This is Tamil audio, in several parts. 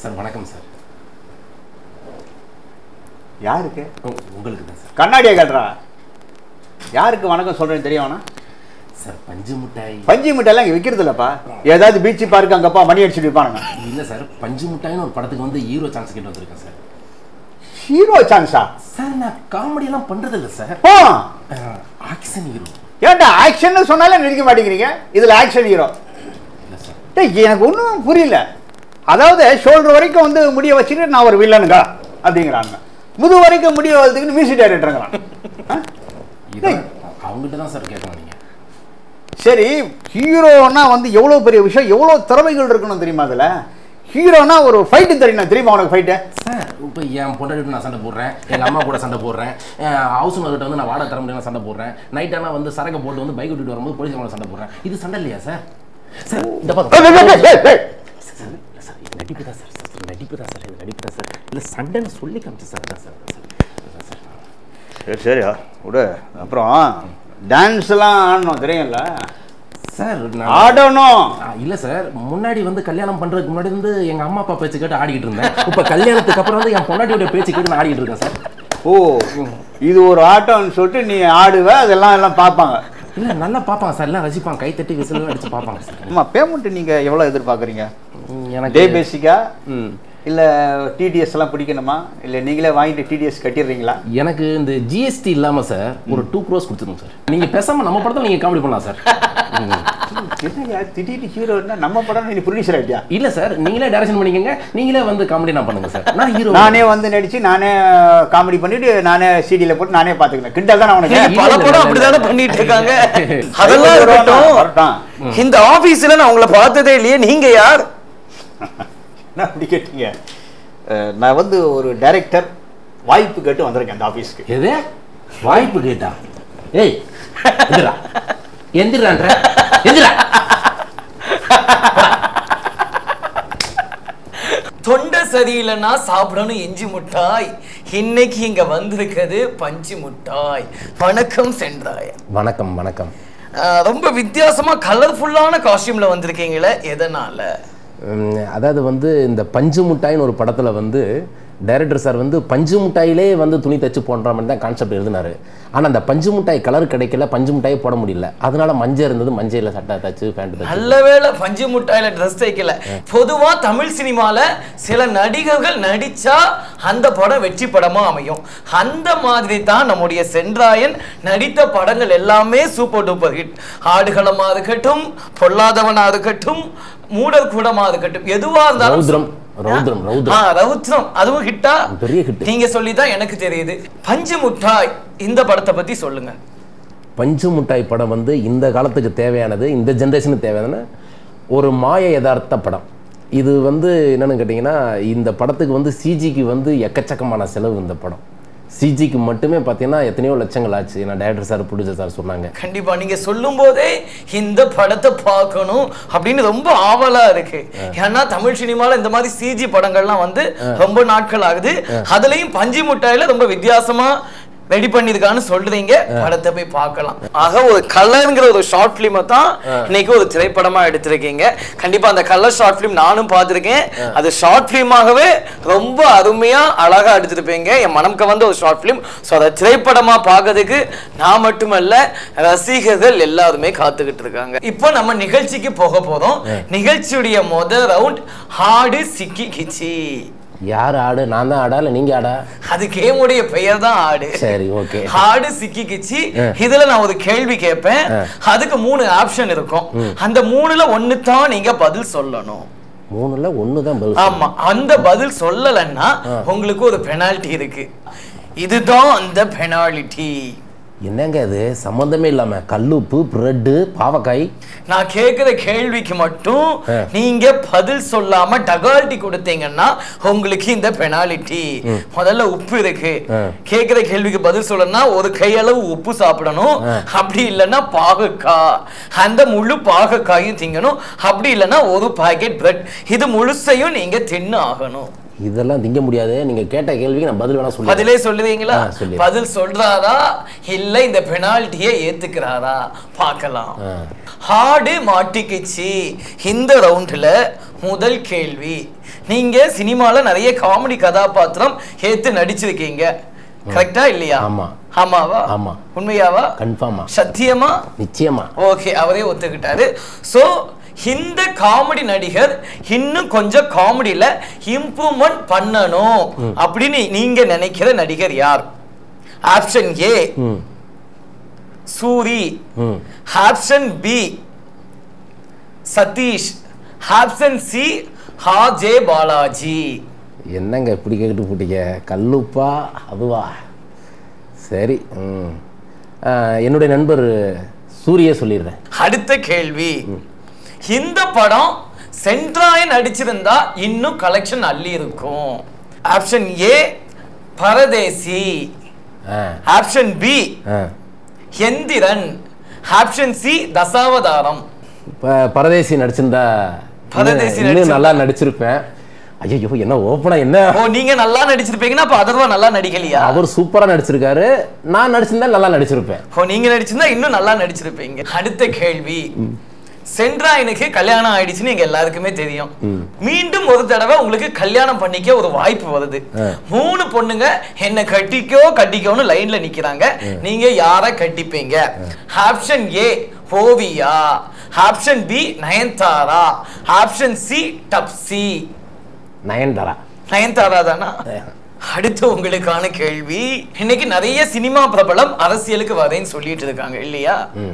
சார் வணக்கம் சார் யாருக்கு உ- உங்களுக்கு தான் சார் கண்ணாடியை காட்டுறா யாருக்கு வணக்கம் சொல்றேன்னு தெரியவனா சார் பஞ்சு மிட்டாய் பஞ்சு மிட்டாய்லாம் இங்கே விற்கிறது இல்லப்பா ஏதாவது பீச்சு பார்க்கு அங்கப்பா மணி அடிச்சுட்டு இருப்பானுங்க இல்லை சார் பஞ்சு மிட்டாய்னு ஒரு படத்துக்கு வந்து ஹீரோ சான்ஸ் கேட்டு வந்திருக்கேன் சார் ஹீரோ சான்ஸா சார் நான் காமெடியெல்லாம் பண்ணுறது இல்லை சார் ஓ ஆக்ஷன் ஹீரோ ஏன்டா ஆக்ஷன் சொன்னாலே நடிக்க மாட்டேங்கிறீங்க இதுல ஆக்ஷன் ஹீரோ இல்லை சார் டேய் எனக்கு ஒன்றும் புரியல அதாவது ஷோல்டர் வரைக்கும் வந்து முடிய வச்சுட்டு நான் ஒரு வில்லனுங்க அப்படிங்கிறாங்க முது வரைக்கும் முடிய வளர்த்துக்கிட்டு மியூசிக் டைரக்டருங்கிறான் ஆ? இதான் அவங்ககிட்ட தான் சார் கேட்கணும் நீங்கள் சரி ஹீரோனா வந்து எவ்வளோ பெரிய விஷயம் எவ்வளோ திறமைகள் இருக்கணும் தெரியுமா அதில் ஹீரோனா ஒரு ஃபைட்டு தெரியணும் தெரியுமா உனக்கு ஃபைட்டு சார் இப்போ என் பொண்டாட்டி நான் சண்டை போடுறேன் எங்கள் அம்மா கூட சண்டை போடுறேன் ஹவுஸ் ஓனர்கிட்ட வந்து நான் வாடகை தர முடியல சண்டை போடுறேன் நைட் ஆனால் வந்து சரக்கு போட்டு வந்து பைக் விட்டுட்டு வரும்போது போலீஸ் மேலே சண்டை போடுறேன் இது சண்டை இல்லையா சார் சார் இந்த பாருங்க சார் இல்லை சார் இது நடிப்பு தான் சார் சார் நடிப்பு தான் சார் இது நடிப்பு தான் சார் இல்லை சண்டைன்னு சொல்லி காமிச்சு சார் அதான் சார் அதான் சார் அதான் சார் சரி சரி விடு அப்புறம் டான்ஸ்லாம் ஆடணும் தெரியும்ல சார் நான் ஆடணும் ஆ, இல்ல சார் முன்னாடி வந்து கல்யாணம் பண்றதுக்கு முன்னாடி வந்து எங்க அம்மா அப்பா பேச்சு கேட்டு ஆடிக்கிட்டு இருந்தேன் இப்ப கல்யாணத்துக்கு அப்புறம் வந்து என் பொண்டாட்டியோட பேச்சு கேட்டு நான் ஆடிக்கிட்டு இருக்கேன் சார் ஓ இது ஒரு ஆட்டம்னு சொல்லிட்டு நீ ஆடுவ அதெல்லாம் எல்லாம் பார்ப்பாங்க இல்ல நல்லா பார்ப்பாங்க சார் எல்லாம் ரசிப்பாங்க கை தட்டி விசில் அடிச்சு பார்ப்பாங்க சார் அம்மா பேமெண்ட் நீங்கள் எவ்வளோ எதிர்பார்க்குறீங்க ம், டே எனக்கு பேசிக்கா ம். இல்லை டிடிஎஸ் எல்லாம் பிடிக்கணுமா இல்லை நீங்களே வாங்கிட்டு டிடிஎஸ் கட்டிடுறீங்களா எனக்கு இந்த ஜிஎஸ்டி இல்லாம சார் ஒரு டூ க்ரோஸ் கொடுத்துருங்க சார் நீங்க பேசாம நம்ம படத்தை நீங்க காமெடி பண்ணலாம் சார் ம். என்னங்க திடீர்னு ஹீரோன்னா நம்ம படம் நீ ப்ரொடியூசர் ஆகிட்டியா இல்ல சார் நீங்களே டைரக்ஷன் பண்ணிக்கங்க நீங்களே வந்து காமெடி நான் பண்ணுங்க சார் நான் ஹீரோ நானே வந்து நடிச்சு நானே காமெடி பண்ணிட்டு நானே சிடியில் போட்டு நானே பார்த்துக்கிறேன் கிண்டல் தான் உனக்கு நீங்க பல இல்ல, படம் இல்ல, அப்படிதானே இல்ல. பண்ணிட்டு இருக்காங்க அதெல்லாம் வரட்டும், இருக்கட்டும் வரட்டும். இந்த ஆபீஸ்ல நான் உங்களை பார்த்ததே இல்லையே நீங்க யார் என்ன அப்படி கேட்டீங்க அஹ், நான் வந்து ஒரு டைரக்டர் வாய்ப்பு கேட்டு வந்திருக்கேன் அந்த ஆஃபீஸ்க்கு எது வாய்ப்பு கேட்டா ஏய் எந்திரா எந்திரான்ற எந்திரா தொண்டை சரியில்லைன்னா சாப்பிடணும் இஞ்சி முட்டாய் இன்னைக்கு இங்க வந்திருக்கிறது பஞ்சு முட்டாய் வணக்கம் சென்றாய் வணக்கம் வணக்கம் ஆஹ் ரொம்ப வித்தியாசமா கலர்ஃபுல்லான காஸ்டியூம்ல வந்திருக்கீங்களே எதனால உம், அதாவது வந்து இந்த பஞ்சு முட்டாய்னு ஒரு படத்தில் வந்து டைரக்டர் சார் வந்து பஞ்சு முட்டாயிலே வந்து துணி தச்சு போடுற மாதிரி தான் கான்செப்ட் எழுதினாரு ஆனால் அந்த பஞ்சு முட்டாய் கலர் கிடைக்கல பஞ்சு முட்டாயே போட முடியல அதனால மஞ்சள் இருந்தது மஞ்சள் சட்டை தச்சு பேண்ட் தச்சு நல்ல வேளை பஞ்சு முட்டாயில ட்ரெஸ் தைக்கல பொதுவா தமிழ் சினிமால சில நடிகர்கள் நடிச்சா அந்த படம் வெற்றி படமா அமையும் அந்த மாதிரி தான் நம்முடைய சென்றாயன் நடித்த படங்கள் எல்லாமே சூப்பர் டூப்பர் ஹிட் ஆடுகளமா இருக்கட்டும் பொல்லாதவனா இருக்கட்டும் மூடர் கூடமா இருக்கட்டும் எதுவா இருந்தாலும் ரௌத்ரம் ரௌத்ரம் ஆ, ரௌத்ரம் ரவுத்ரம் அதுவும் ஹிட்டா பெரிய hit. நீங்க சொல்லி தான் எனக்கு தெரியுது பஞ்சு முட்டாய் இந்த படத்தை பத்தி சொல்லுங்க பஞ்சு முட்டாய் படம் வந்து இந்த காலத்துக்கு தேவையானது இந்த ஜென்ரேஷனுக்கு தேவையான ஒரு மாய யதார்த்த படம் இது வந்து என்னன்னு கேட்டிங்கன்னா இந்த படத்துக்கு வந்து சிஜிக்கு வந்து எக்கச்சக்கமான செலவு இந்த படம் சிஜிக்கு மட்டுமே பார்த்தீங்கன்னா எத்தனையோ லட்சங்கள் ஆச்சு ஏன்னா டைரக்டர் சார் ப்ரொடியூசர் சார் சொன்னாங்க கண்டிப்பா நீங்க சொல்லும் போதே இந்த படத்தை பார்க்கணும் அப்படின்னு ரொம்ப ஆவலா இருக்கு ஏன்னா தமிழ் சினிமால இந்த மாதிரி சிஜி படங்கள்லாம் வந்து ரொம்ப நாட்கள் ஆகுது அதுலயும் பஞ்சு முட்டாயில ரொம்ப வித்தியாசமா ரெடி பண்ணிருக்கான்னு சொல்றீங்க படத்தை போய் பார்க்கலாம் ஆக ஒரு கலர்ங்கிற ஒரு ஷார்ட் பிலிமை தான் இன்னைக்கு ஒரு திரைப்படமா எடுத்திருக்கீங்க கண்டிப்பா அந்த கலர் ஷார்ட் பிலிம் நானும் பார்த்திருக்கேன் அது ஷார்ட் பிலிமாகவே ரொம்ப அருமையா அழகா எடுத்திருப்பீங்க என் மனம் கவர்ந்த ஒரு ஷார்ட் பிலிம் ஸோ அதை திரைப்படமா பார்க்கறதுக்கு நான் மட்டுமல்ல ரசிகர்கள் எல்லாருமே காத்துக்கிட்டு இருக்காங்க இப்போ நம்ம நிகழ்ச்சிக்கு போக போறோம் நிகழ்ச்சியுடைய முதல் ரவுண்ட் ஹாடு சிக்கி கிச்சி யார் ஆடு நான் தான் ஆடா இல்லை நீங்கள் ஆடா அது கேமுடைய பெயர் தான் ஆடு சரி ஓகே ஹார்டு சிக்கி கிச்சி இதுல நான் ஒரு கேள்வி கேட்பேன் அதுக்கு மூணு ஆப்ஷன் இருக்கும் அந்த மூணுல ஒண்ணு தான் நீங்க பதில் சொல்லணும் மூணுல ஒன்று தான் பதில் ஆமா அந்த பதில் சொல்லலைன்னா உங்களுக்கு ஒரு பெனால்டி இருக்கு இதுதான் அந்த பெனால்டி என்னங்க அது சம்மந்தமே இல்லாமல் கல்லுப்பு பிரெட்டு பாவக்காய் நான் கேக்குற கேள்விக்கு மட்டும் நீங்க பதில் சொல்லாம டகால்டி கொடுத்தீங்கன்னா உங்களுக்கு இந்த பெனாலிட்டி முதல்ல உப்பு இருக்கு கேக்குற கேள்விக்கு பதில் சொல்லணும்னா ஒரு கையளவு உப்பு சாப்பிடணும் அப்படி இல்லைன்னா பாகக்காய் அந்த முழு பாகக்காயும் திங்கணும் அப்படி இல்லைன்னா ஒரு பாக்கெட் பிரெட் இது முழுசையும் நீங்க தின்னு ஆகணும் இதெல்லாம் திங்க முடியாது நீங்கள் கேட்ட கேள்விக்கு நான் பதில் வேணா சொல்லி பதிலே சொல்லுவீங்களா ஆ, சொல்லிடுறேன். பதில் சொல்றாரா இல்ல இந்த பெனால்ட்டியை ஏத்துக்கிறாரா பார்க்கலாம் ஹார்டு மாட்டிக்கிச்சு இந்த ரவுண்ட்ல முதல் கேள்வி நீங்க சினிமால நிறைய காமெடி கதாபாத்திரம் ஏத்து நடிச்சிருக்கீங்க கரெக்டா இல்லையா ஆமா. ஆமாவா ஆமா. உண்மையாவா கன்ஃபார்மா சத்தியமா நிச்சயமா ஓகே அவரே ஒத்துக்கிட்டாரு சோ இந்த காமெடி நடிகர் இன்னும் கொஞ்சம் காமெடியில இம்ப்ரூவ்மெண்ட் பண்ணணும் அப்படின்னு நீங்க நினைக்கிற நடிகர் யார் ஆப்ஷன் ஏ ம் சூரி ம் option B Satish option C ஹாஜே பாலாஜி என்னங்க இப்படி கேட்டு போட்டீங்க கல்லுப்பா அதுவா சரி ம் ஆ, என்னுடைய நண்பர் சூரிய சொல்லிடுறேன் அடுத்த கேள்வி இந்த படம் சென்ட்ராயன் நடிச்சிருந்தா இன்னும் கலெக்ஷன் அள்ளி இருக்கும் ஆப்ஷன் ஏ பரதேசி ஆ ஆப்ஷன் பி ஆ எந்திரன் ஆப்ஷன் சி தசாவதாரம் இப்போ பரதேசி நடிச்சிருந்தா பரதேசி இன்னும் இன்னும் நல்லா நடிச்சிருப்பேன் ஐயோ என்ன ஓப்பனா என்ன ஓ நீங்க நல்லா நடிச்சிருப்பீங்கன்னா அப்ப அதர்வா நல்லா நடிக்கலையா அவர் சூப்பரா நடிச்சிருக்காரு நான் நடிச்சிருந்தா நல்லா நடிச்சிருப்பேன் ஓ நீங்க நடிச்சிருந்தா இன்னும் நல்லா நடிச்சிருப்பீங்க அடுத்த கேள்வி சென்ட்ராயனுக்கு கல்யாணம் ஆயிடுச்சுன்னு எங்க எல்லாருக்குமே தெரியும் மீண்டும் ஒரு தடவை உங்களுக்கு கல்யாணம் பண்ணிக்க ஒரு வாய்ப்பு வருது மூணு பொண்ணுங்க என்ன கட்டிக்கோ கட்டிக்கோன்னு லைன்ல நிக்கிறாங்க நீங்க யார கட்டிப்பீங்க option A Oviya option B Nayanthara option C Taapsee Nayanthara Nayanthara தானா அடுத்து உங்களுக்கான கேள்வி இன்னைக்கு நிறைய சினிமா பிரபலம் அரசியலுக்கு வரேன்னு சொல்லிட்டு இருக்காங்க இல்லையா ம்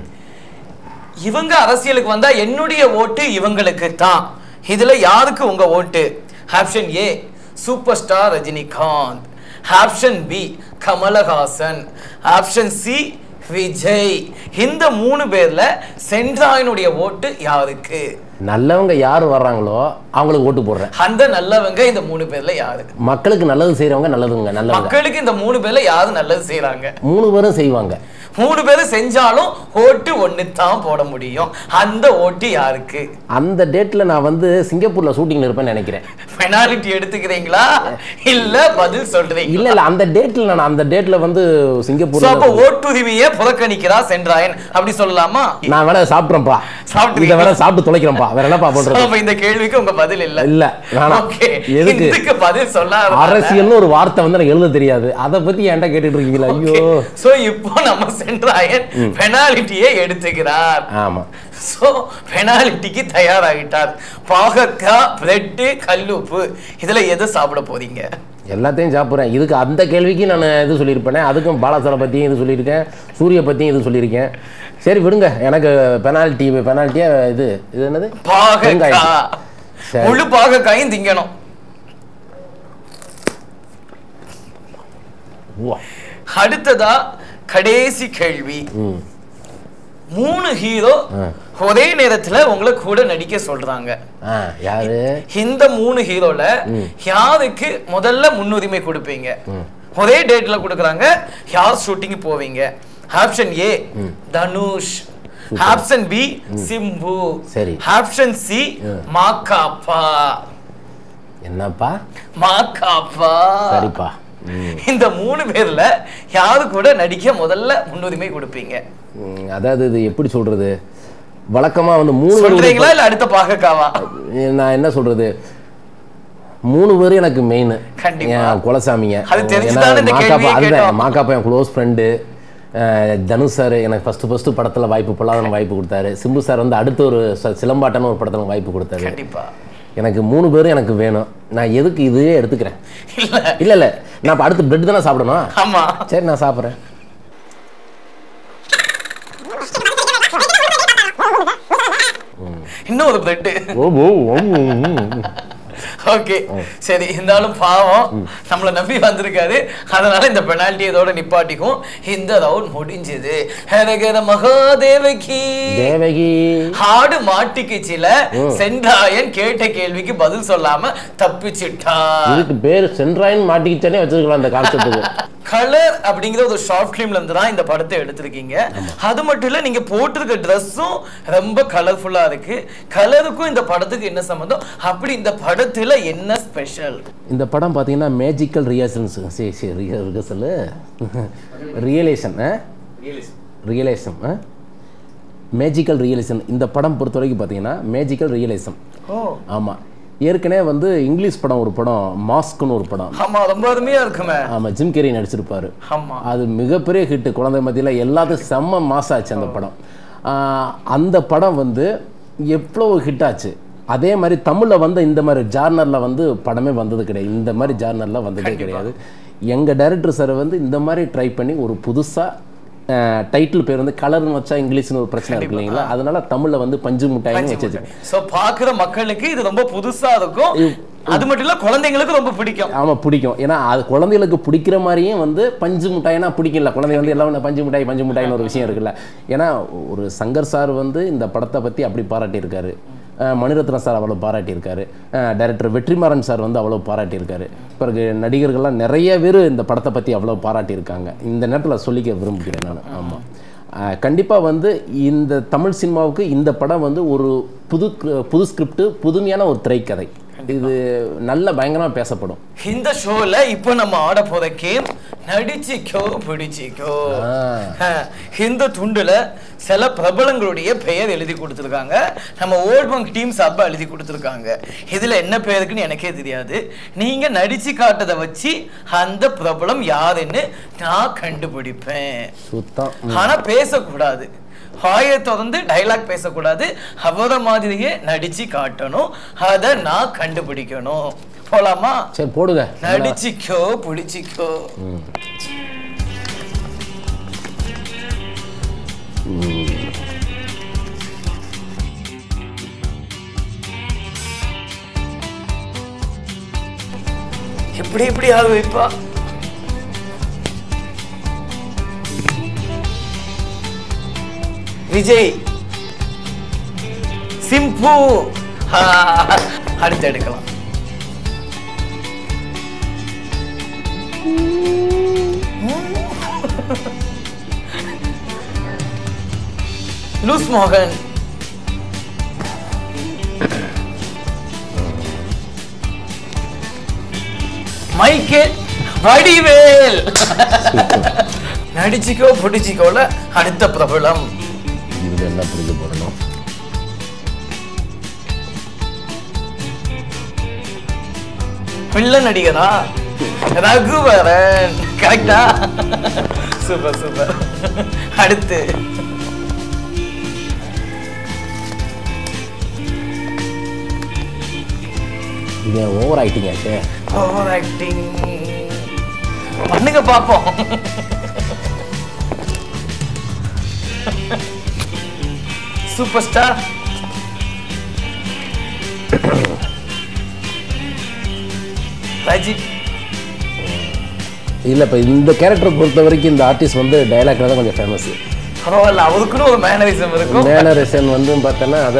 இவங்க அரசியலுக்கு வந்தா என்னுடைய ஓட்டு இவங்களுக்கு தான் இதுல யாருக்கு உங்க ஓட்டு option A super star Rajinikanth option B Kamalahasan option C Vijay இந்த மூணு பேர்ல சென்ட்ராயனுடைய ஓட்டு யாருக்கு நல்லவங்க யார் வர்றாங்களோ அவங்களுக்கு ஓட்டு போடுறேன் அந்த நல்லவங்க இந்த மூணு பேர்ல யாரு மக்களுக்கு நல்லது செய்றவங்க நல்லதுங்க நல்லவங்க மக்களுக்கு இந்த மூணு பேர்ல யாரு நல்லது செய்றாங்க மூணு பேரும் செய்வாங்க மூணு பேரும் செஞ்சாலும் ஓட்டு ஒண்ணு தான் போட முடியும் அந்த ஓட்டு யாருக்கு அந்த டேட்ல நான் வந்து சிங்கப்பூர்ல ஷூட்டிங்ல இருப்பேன்னு நினைக்கிறேன் பெனாலிட்டி எடுத்துக்கிறீங்களா இல்ல பதில் சொல்றீங்க இல்ல இல்ல அந்த டேட்ல நான் அந்த டேட்ல வந்து So, அப்ப சிங்கப்பூர்ல ஓட்டுரிமையை புறக்கணிக்கிறா சென்றாயன் அப்படி சொல்லலாமா நான் வேணா சாப்பிட்றேன்ப்பா சாப்பிட்டுருக்கீங்க. இதை வேணா சாப்பிட்டு தொலைக்கிறேன்ப்பா வேற என்னப்பா So, பண்றது அப்ப இந்த கேள்விக்கு உங்க பதில் இல்ல இல்ல வேணாம் ஓகே எதுக்கு இதுக்கு பதில் சொல்ல அரசியல்னு ஒரு வார்த்தை வந்து எனக்கு எழுத தெரியாது அதை பத்தி என்கிட்ட கேட்டுட்டு இருக்கீங்களா ஐயோ சோ இப்போ நம்ம சென்றாயன் பெனாலிட்டியை எடுத்துக்கிறார் ஆமா சோ பெனாலிட்டிக்கு தயாராகிட்டார் பாகக்காய் பிரெட் கல்லுப்பு இதுல எதை சாப்பிட போறீங்க எல்லாத்தையும் சாப்பிட்றேன் இதுக்கு அந்த கேள்விக்கு நான் இது சொல்லியிருப்பேனே அதுக்கும் பாலாசரை பற்றியும் இது சொல்லியிருக்கேன் சூரிய பற்றியும் இது சொல்லியிருக்கேன் சரி விடுங்க எனக்கு பெனால்ட்டி பெனால்ட்டியா இது இது என்னது வெங்காயம். பாகக்காய் சரி. முழு பாகக்காயும் திங்கணும் வா. அடுத்ததா கடைசி கேள்வி ம் மூணு ஹீரோ ஒரே நேரத்துல உங்களை கூட நடிக்க சொல்றாங்க ஆ யாரு இந்த மூணு ஹீரோல யாருக்கு முதல்ல முன்னுரிமை கொடுப்பீங்க ஒரே டேட்ல கொடுக்குறாங்க யார் ஷூட்டிங் போவீங்க option A Dhanush option B Simbu சரி. ஆப்ஷன் சி மாக்காப்பா என்னப்பா மாக்காப்பா சரிப்பா ம். இந்த மூணு பேர்ல யாரு கூட நடிக்க முதல்ல முன்னுரிமை கொடுப்பீங்க ம், அதாவது இது எப்படி சொல்றது வழக்கமா வந்து மூணு பேர் சொல்றீங்களா இல்ல அடுத்த பாகக்காவா நான் என்ன சொல்றது மூணு பேர் எனக்கு மெயின் கண்டிப்பா. என் குலசாமிங்க அது தெரிஞ்சுதானே இந்த மாக்காப்பா கேள்வியை அதுதான் கேட்டோம். மாக்காப்பா என் க்ளோஸ் ஃப்ரெண்டு தனுஷ் சார் எனக்கு ஃபர்ஸ்ட் ஃபர்ஸ்ட் படத்துல வாய்ப்பு பொல்லாதன வாய்ப்பு கொடுத்தாரு சிம்பு சார் வந்து அடுத்த ஒரு ச- சிலம்பாட்டன்னு ஒரு படத்துல வாய்ப்பு கொடுத்தாரு கண்டிப்பா எனக்கு மூணு பேரும் எனக்கு வேணும் நான் எதுக்கு இதுவே எடுத்துக்கிறேன் இல்ல இல்ல இல்ல நான் இப்ப அடுத்து பிரெட் தானே சாப்பிடணும் ஆமா சரி நான் சாப்பிட்றேன் இன்னொரு பிரெட் ஓ ஓ ஓ, ம். ஓகே சரி இருந்தாலும் பாவம் நம்மள நம்பி வந்திருக்காரு அதனால இந்த பெனால்டி இதோட நிப்பாட்டிக்கும் இந்த ரவுண்ட் முடிஞ்சது ஹரகர மகாதேவகி தேவகி ஆடு மாட்டிக்குச்சில சென்றாயன் கேட்ட கேள்விக்கு பதில் சொல்லாம தப்பிச்சிட்டா இதுக்கு பேர் சென்ட்ராயின் மாட்டிக்கிச்சேனே வச்சிருக்கலாம் அந்த கான்செப்ட்டுக்கு கலர் அப்படிங்கிற ஒரு ஷார்ட் ஃபிலிம்ல இருந்து தான் இந்த படத்தை எடுத்திருக்கீங்க அது மட்டும் இல்ல நீங்க போட்டிருக்க ட்ரெஸ்ஸும் ரொம்ப கலர்ஃபுல்லா இருக்கு கலருக்கும் இந்த படத்துக்கு என்ன சம்பந்தம் அப்படி இந்த படத்துல என்ன ஸ்பெஷல் இந்த படம் பார்த்தீங்கன்னா மேஜிக்கல் ரியாசன்ஸ் சரி சரி ரிகர்சல் ரியலேஷன் ரியலேஷன் மேஜிக்கல் ரியலேஷன் இந்த படம் பொறுத்த வரைக்கும் பார்த்தீங்கன்னா மேஜிக்கல் ரியலேஷன் ஓ ஆமாம் ஏற்கனவே வந்து இங்கிலீஷ் படம் ஒரு படம் மாஸ்க்னு ஒரு படம் ஆமா ரொம்ப அருமையா இருக்குமே ஆமாம் ஜிம் கேரி நடிச்சிருப்பாரு ஆமா அது மிகப்பெரிய ஹிட் குழந்தை மத்தியில் எல்லாத்துக்கும் செம்ம மாஸ் ஆச்சு அந்த படம் ஆஹ் அந்த படம் வந்து எவ்வளோ ஹிட் ஆச்சு அதே மாதிரி தமிழில் வந்த இந்த மாதிரி ஜார்னரில் வந்து படமே வந்தது கிடையாது இந்த மாதிரி ஜார்னரில் வந்ததே கிடையாது எங்கள் டைரக்டர் சார் வந்து இந்த மாதிரி ட்ரை பண்ணி ஒரு புதுசாக டைட்டில் பேர் வந்து கலர்னு வச்சா இங்கிலீஷ்னு ஒரு பிரச்சனை இருக்கு இல்லைங்களா அதனால தமிழில் வந்து பஞ்சு முட்டாயின்னு வச்சு சோ பாக்குற மக்களுக்கு இது ரொம்ப புதுசா இருக்கும் அது மட்டும் இல்ல குழந்தைங்களுக்கு ரொம்ப பிடிக்கும் ஆமாம் பிடிக்கும் ஏன்னா அது குழந்தைகளுக்கு பிடிக்கிற மாதிரியும் வந்து பஞ்சு மிட்டாய்னா பிடிக்கல குழந்தை வந்து எல்லாம் பஞ்சு மிட்டாய் பஞ்சு மிட்டாய்னு ஒரு விஷயம் இருக்குல்ல ஏன்னா ஒரு சங்கர் சார் வந்து இந்த படத்தை பற்றி அப்படி பாராட்டியிருக்காரு அஹ் மணிரத்னம் சார் அவ்வளோ பாராட்டியிருக்காரு டைரக்டர் வெற்றிமாறன் சார் வந்து அவ்வளோ பாராட்டியிருக்காரு பிறகு நடிகர்கள்லாம் நிறைய பேர் இந்த படத்தை பற்றி அவ்வளோ பாராட்டியிருக்காங்க இந்த நேரத்தில் சொல்லிக்க விரும்புகிறேன் நான் ஆமாம் கண்டிப்பாக வந்து இந்த தமிழ் சினிமாவுக்கு இந்த படம் வந்து ஒரு புது புது ஸ்கிரிப்ட் புதுமையான ஒரு திரைக்கதை இது நல்ல பயங்கரமாக பேசப்படும் இந்த ஷோல இப்போ நம்ம ஆட போற கேம் நடிச்சிக்கோ பிடிச்சிக்கோ அஹ், இந்த துண்டுல சில பிரபலங்களுடைய பெயர் எழுதி கொடுத்துருக்காங்க நம்ம ஓல்ட் பங்க் டீம் சார்பா எழுதி கொடுத்துருக்காங்க இதுல என்ன பெயருக்குன்னு எனக்கே தெரியாது நீங்க நடிச்சு காட்டதை வச்சு அந்த பிரபலம் யாருன்னு நான் கண்டுபிடிப்பேன் சுத்தம் ஆனா பேசக்கூடாது வாயை திறந்து டைலாக் பேசக்கூடாது அவரை மாதிரியே நடிச்சு காட்டணும் அதை நான் கண்டுபிடிக்கணும் போலாமா சரி போடுங்க நடிச்சிக்கோ பிடிச்சிக்கோ எப்படி எப்படி ஆள் வைப்பா விஜய் சிம்பு ஆ, அடுத்து எடுக்கலாம் லூஸ் மோகன் மைக்கேல் வடிவேல் நடிச்சிக்கோ பிடிச்சிக்கோல அடுத்த பிரபலம் இது என்ன புரிஞ்சு போடணும் வில்ல நடிகரா ரகுவரன் கரெக்டா சூப்பர் சூப்பர் அடுத்து இது ஓவர் ஆக்டிங் ஆச்சு ஓவர் ஆக்டிங் பண்ணுங்க பாப்போம் சூப்பர் ஸ்டார் ரஜித் இல்லை இப்போ இந்த கேரக்டரை பொறுத்த வரைக்கும் இந்த ஆர்டிஸ்ட் வந்து டைலாக்ல தான் கொஞ்சம் ஃபேமஸ் பரவாயில்ல அவருக்குன்னு ஒரு மேனரிசம் இருக்கும் மேனரேஷன் வந்து பார்த்தோன்னா அதை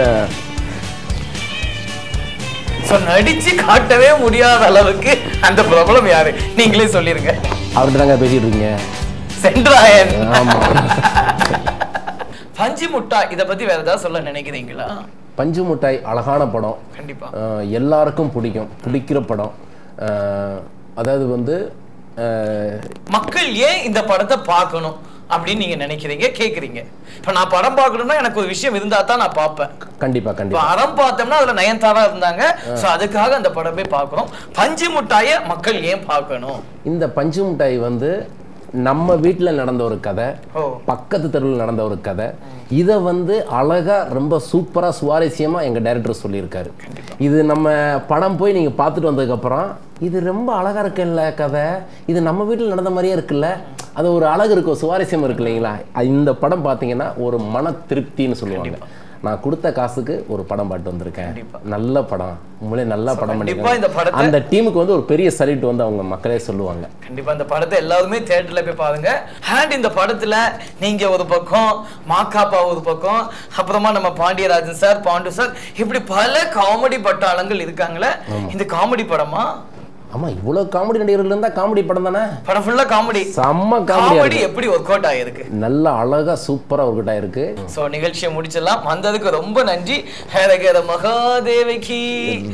So, நடிச்சு காட்டவே முடியாத அளவுக்கு அந்த பிரபலம் யாரு நீங்களே சொல்லிருங்க அவர்கிட்ட தாங்க பேசிட்டு இருக்கீங்க சென்ட்ராயன் ஆமாம் பஞ்சு முட்டா இத பத்தி வேற ஏதாவது சொல்ல நினைக்கிறீங்களா பஞ்சு மிட்டாய் அழகான படம் கண்டிப்பா அஹ் எல்லாருக்கும் பிடிக்கும் பிடிக்கிற படம் அஹ் அதாவது வந்து அஹ் மக்கள் ஏன் இந்த படத்தை பார்க்கணும் அப்படின்னு நீங்க நினைக்கிறீங்க கேக்குறீங்க இப்ப நான் படம் பார்க்கணும்னா எனக்கு ஒரு விஷயம் இருந்தா தான் நான் பார்ப்பேன் கண்டிப்பா இப்ப கண்டிப்பா அறம் பார்த்தோம்னா அதுல நயன்தாரா இருந்தாங்க சோ அதுக்காக அந்த படமே பார்க்கணும் பஞ்சு முட்டாய மக்கள் ஏன் பார்க்கணும் இந்த பஞ்சு மிட்டாய் வந்து நம்ம வீட்டில் நடந்த ஒரு கதை ஓ பக்கத்து தெருவில் நடந்த ஒரு கதை இதை வந்து அழகா ரொம்ப சூப்பரா சுவாரஸ்யமா எங்க டைரக்டர் சொல்லியிருக்காரு இது நம்ம படம் போய் நீங்க பார்த்துட்டு வந்ததுக்கப்புறம் இது ரொம்ப அழகா இருக்குல்ல கதை இது நம்ம வீட்டில் நடந்த மாதிரியே இருக்குல்ல அது ஒரு அழகு இருக்கும் சுவாரஸ்யம் இருக்கு இல்லைங்களா இந்த படம் பார்த்தீங்கன்னா ஒரு மன திருப்தின்னு சொல்லுவாங்க நான் கொடுத்த காசுக்கு ஒரு படம் பாட்டு வந்திருக்கேன் நல்ல படம் உங்களே நல்ல படம் கண்டிப்பா இந்த பண்ணிருக்காங்க படத்தை- அந்த டீமுக்கு வந்து ஒரு பெரிய சல்யூட் வந்து அவங்க மக்களே சொல்லுவாங்க கண்டிப்பா இந்த படத்தை எல்லாருமே தியேட்டர்ல போய் பாருங்க அண்ட் இந்த படத்துல நீங்க ஒரு பக்கம் மாக்காப்பா ஒரு பக்கம் அப்புறமா நம்ம பாண்டியராஜன் சார் பாண்டு சார் இப்படி பல காமெடி பட்டாளங்கள் இருக்காங்களே இந்த காமெடி படமா ஆமா இவ்வளவு காமெடி நடிகர்கள் இருந்தா காமெடி படம் தானே படம் ஃபுல்லா காமெடி செம்ம காமெடியா காமெடி இருக்கு எப்படி ஒர்க் அவுட் ஆயிருக்கு நல்ல அழகா சூப்பரா ஒர்க் ஆயிருக்கு சோ நிகழ்ச்சியை முடிச்சிடலாம் வந்ததுக்கு ரொம்ப நன்றி ஹரகர மகாதேவிக்கு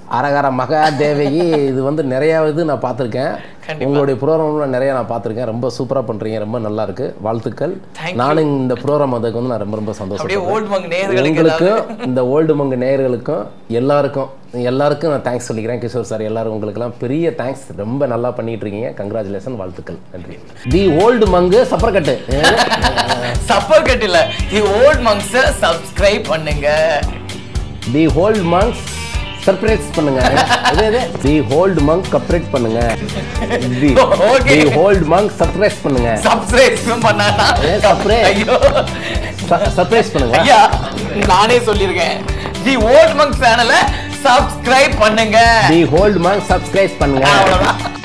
அரகர மகா தேவகி இது வந்து நிறைய இது நான் பார்த்துருக்கேன் கண்டிப்பா. உங்களுடைய ப்ரோக்ராம்ல நிறைய நான் பார்த்துருக்கேன் ரொம்ப சூப்பரா பண்றீங்க ரொம்ப நல்லா இருக்கு வாழ்த்துக்கள் Thank you. நானும் இந்த ப்ரோக்ராம் அதுக்கு வந்து நான் ரொம்ப ரொம்ப அப்படியே சந்தோஷம் ஓல்டு மங்க் நேயர்களுக்கு உங்களுக்கும் இந்த ஓல்டு மங்கு நேயர்களுக்கும் எல்லாருக்கும் எல்லாருக்கும் நான் தேங்க்ஸ் சொல்லிக்கிறேன் கிஷோர் சார் எல்லாரும் உங்களுக்கெல்லாம் பெரிய தேங்க்ஸ் ரொம்ப நல்லா பண்ணிட்டு இருக்கீங்க கங்க்ராச்சுலேஷன் வாழ்த்துக்கள் நன்றி தி ஓல்டு மங்கு சப்பரக்கட்டு சப்பர் கட் இல்ல தி ஓல்ட் மங்க்ஸ சப்ஸ்கிரைப் பண்ணுங்க தி ஹோல்டு மங்க் சர்ப்ரைஸ் பண்ணுங்க இது இது தி ஹோல்டு மங்க் கப்ரேட் பண்ணுங்க the Okay. The old monk surprise பண்ணுங்க சப்ஸ்கிரைப் பண்ணானா ஏன் surprise? ஐயோ சர்ப்ரைஸ் பண்ணுங்க ஐயா நானே சொல்லியிருக்கேன் தி ஓல்ட் மங்க் சேனலை சப்ஸ்கிரைப் பண்ணுங்க தி ஹோல்டு மங்க் சப்ஸ்கிரைப் பண்ணுங்க அவ்வளவுதான்